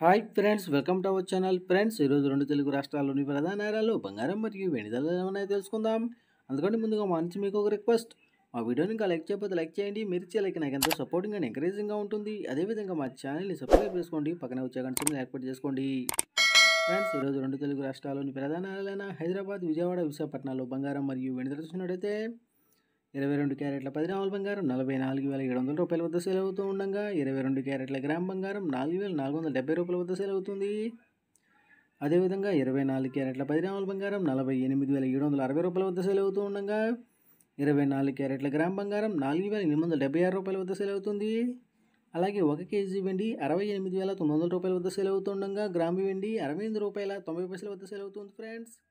hi friends welcome to our channel friends ఈరోజు రెండు తెలుగు రాష్ట్రాల్లోని ప్రధాన నగరాల్లో బంగారం మరియు వెండి ధరలు ఏమన్నాయో తెలుసుకుందాం అందుకంటే ముందుగా మా నుంచి మీకు ఒక రిక్వెస్ట్ మా వీడియోని ఇంకా లైక్ చేయకపోతే లైక్ చేయండి మీరు ఇచ్చే లైక్ నాకు ఎంతో సపోర్టింగ్ అండ్ ఎంకరేజింగ్గా ఉంటుంది అదేవిధంగా మా ఛానల్ని సబ్స్క్రైబ్ చేసుకోండి పక్కన వచ్చే గంటని ఏర్పాటు చేసుకోండి ఫ్రెండ్స్ ఈరోజు రెండు తెలుగు రాష్ట్రాల్లోని ప్రధాన నగరాలైన హైదరాబాద్ విజయవాడ విశాఖపట్నాల్లో బంగారం మరియు వెండి ధర చూసినట్టయితే ఇరవై రెండు క్యారెట్ల పది గ్రాముల బంగారం నలభై నాలుగు వేల ఏడు వందల రూపాయల వద్ద సేల్ అవుతూ ఉండగా ఇరవై రెండు క్యారెట్ల గ్రామ్ బంగారం నాలుగు వేల నాలుగు వందల డెబ్బై రూపాయల వద్ద సేల్ అవుతుంది అదేవిధంగా ఇరవై నాలుగు క్యారెట్ల పది గ్రాముల బంగారం నలభై ఎనిమిది వేల ఏడు వందల అరవై రూపాయల వద్ద సేల్ అవుతూ ఉండగా ఇరవై నాలుగు క్యారెట్ల గ్రామ్ బంగారం నాలుగు వేల ఎనిమిది వందల డెబ్బై ఆరు రూపాయల వద్ద సేల్ అవుతుంది అలాగే ఒక కేజీ వెండి అరవై ఎనిమిది వేల తొమ్మిది వందల రూపాయల వద్ద సేల్ అవుతుండగా గ్రాము వెండి అరవై ఎనిమిది రూపాయల తొంభై పైసల వద్ద సేల్ అవుతుంది ఫ్రెండ్స్